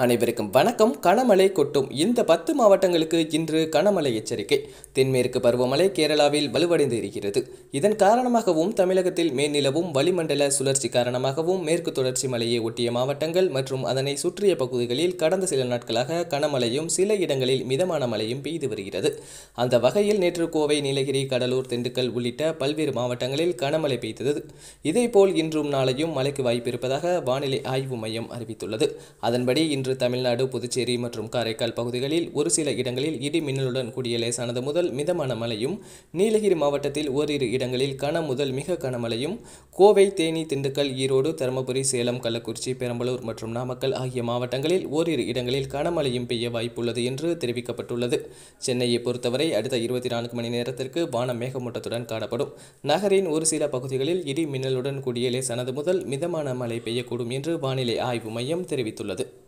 அனைவருக்கும் வணக்கம் கனமழை கொட்டும் இந்த பத்து மாவட்டங்களுக்கு இன்று கனமழை எச்சரிக்கை தென்மேற்கு பருவமழை கேரளாவில் வலுவடைந்து இருக்கிறது இதன் காரணமாகவும் தமிழகத்தில் மேல்நிலவும் வளிமண்டல சுழற்சி காரணமாகவும் மேற்கு தொடர்ச்சி மலையை ஒட்டிய மாவட்டங்கள் மற்றும் அதனை சுற்றிய பகுதிகளில் கடந்த சில நாட்களாக கனமழையும் சில இடங்களில் மிதமான மழையும் பெய்து வருகிறது அந்த வகையில் நேற்று கோவை நீலகிரி கடலூர் திண்டுக்கல் உள்ளிட்ட பல்வேறு மாவட்டங்களில் கனமழை பெய்தது இதேபோல் இன்றும் நாளையும் மழைக்கு வாய்ப்பு இருப்பதாக வானிலை ஆய்வு மையம் அறிவித்துள்ளது அதன்படி இன்று தமிழ்நாடு புதுச்சேரி மற்றும் காரைக்கால் பகுதிகளில் ஒரு சில இடங்களில் இடி மின்னலுடன் கூடிய லேசானது முதல் மிதமான மழையும் நீலகிரி மாவட்டத்தில் ஓரிரு இடங்களில் கன முதல் மிக கனமழையும் கோவை தேனி திண்டுக்கல் ஈரோடு தருமபுரி சேலம் கள்ளக்குறிச்சி பெரம்பலூர் மற்றும் நாமக்கல் ஆகிய மாவட்டங்களில் ஓரிரு இடங்களில் கனமழையும் பெய்ய வாய்ப்புள்ளது என்று தெரிவிக்கப்பட்டுள்ளது சென்னையை பொறுத்தவரை அடுத்த இருபத்தி நான்கு மணி நேரத்திற்கு வானம் மேகமூட்டத்துடன் காணப்படும் நகரின் ஒரு சில பகுதிகளில் இடி மின்னலுடன் கூடிய லேசானது முதல் மிதமான மழை பெய்யக்கூடும் என்று வானிலை ஆய்வு மையம் தெரிவித்துள்ளது